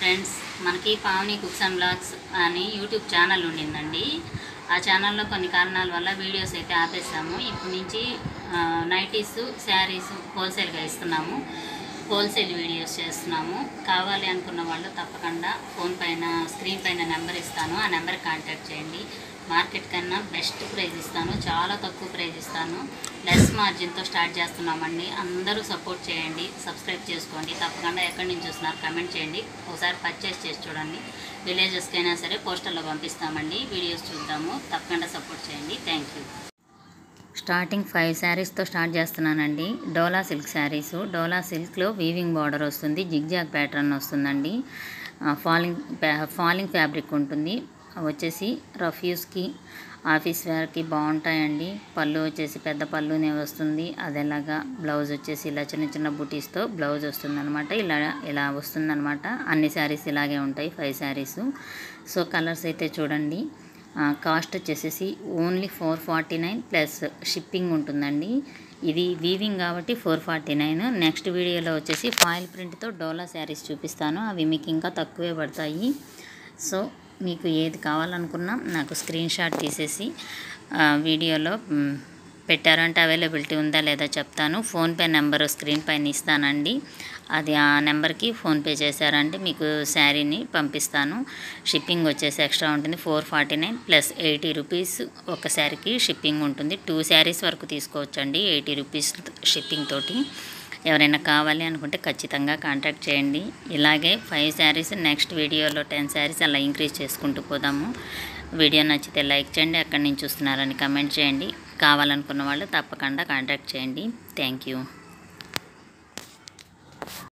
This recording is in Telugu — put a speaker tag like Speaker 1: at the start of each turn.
Speaker 1: ఫ్రెండ్స్ మనకి పావని కుక్స్ అండ్ బ్లాగ్స్ అని యూట్యూబ్ ఛానల్ ఉండిందండి ఆ ఛానల్లో కొన్ని కారణాల వల్ల వీడియోస్ అయితే ఆపేసాము ఇప్పటి నుంచి ఆ, నైటీస్ శారీస్ హోల్సేల్గా ఇస్తున్నాము హోల్సేల్ వీడియోస్ చేస్తున్నాము కావాలి అనుకున్న వాళ్ళు తప్పకుండా ఫోన్ పైన స్క్రీన్ పైన నెంబర్ ఇస్తాను ఆ నెంబర్ కాంటాక్ట్ చేయండి మార్కెట్ కన్నా బెస్ట్ ప్రైస్ ఇస్తాను చాలా తక్కువ ప్రైస్ ఇస్తాను లెస్ మార్జిన్తో స్టార్ట్ చేస్తున్నామండి అందరూ సపోర్ట్ చేయండి సబ్స్క్రైబ్ చేసుకోండి తప్పకుండా ఎక్కడి నుంచి చూస్తున్నారు కమెంట్ చేయండి ఒకసారి పర్చేస్ చేసి చూడండి విలేజెస్కి అయినా సరే పోస్టర్లో పంపిస్తామండి వీడియోస్ చూద్దాము తప్పకుండా సపోర్ట్ చేయండి థ్యాంక్ యూ స్టార్టింగ్ ఫైవ్ శారీస్తో స్టార్ట్ చేస్తున్నానండి డోలా సిల్క్ శారీస్ డోలా సిల్క్లో వీవింగ్ బార్డర్ వస్తుంది జిగ్జాగ్ ప్యాటర్న్ వస్తుందండి ఆ, ఫాలింగ్ ఫ్యా- ఫాలింగ్ ఫ్యాబ్రిక్ ఉంటుంది వచ్చేసి రఫ్ యూస్కి ఆఫీస్ వేర్కి బాగుంటాయండి పళ్ళు వచ్చేసి పెద్ద పళ్ళునే వస్తుంది అదేలాగా బ్లౌజ్ వచ్చేసి ఇలా చిన్న చిన్న బుటీస్తో బ్లౌజ్ వస్తుందన్నమాట ఇలా ఇలా వస్తుందన్నమాట అన్ని శారీస్ ఇలాగే ఉంటాయి ఫైవ్ శారీస్ సో కలర్స్ అయితే చూడండి ఆ, కాస్ట్ వచ్చేసేసి only four forty nine plus shipping ఉంటుందండి ఇది వీవింగ్ కాబట్టి ఫోర్ ఫార్టీ నైన్ నెక్స్ట్ వీడియోలో వచ్చేసి ఫాయిల్ ప్రింట్తో డోలా శారీస్ చూపిస్తాను అవి మీకు ఇంకా తక్కువే పడతాయి సో మీకు ఏది కావాలనుకున్నా నాకు స్క్రీన్ షాట్ తీసేసి ఆ, వీడియోలో మ్, పెట్టారంటే అవైలబిలిటీ ఉందా లేదా చెప్తాను ఫోన్పే నెంబర్ స్క్రీన్ పైన ఇస్తానండి అది ఆ నెంబర్కి ఫోన్పే చేశారంటే మీకు శారీని పంపిస్తాను షిప్పింగ్ వచ్చేసి ఎక్స్ట్రా ఉంటుంది four forty nine plus eighty rupees ఒక శారీకి షిప్పింగ్ ఉంటుంది టూ శారీస్ వరకు తీసుకోవచ్చండి ఎయిటీ రూపీస్ షిప్పింగ్ తోటి ఎవరైనా కావాలి అనుకుంటే ఖచ్చితంగా కాంటాక్ట్ చేయండి ఇలాగే ఫైవ్ శారీస్ నెక్స్ట్ వీడియోలో టెన్ శారీస్ అలా ఇంక్రీజ్ చేసుకుంటూ పోదాము వీడియో నచ్చితే లైక్ చేయండి ఎక్కడి నుంచి చూస్తున్నారని కమెంట్ చేయండి కావాలనుకున్న వాళ్ళు తప్పకుండా కాంటాక్ట్ చేయండి థ్యాంక్ యూ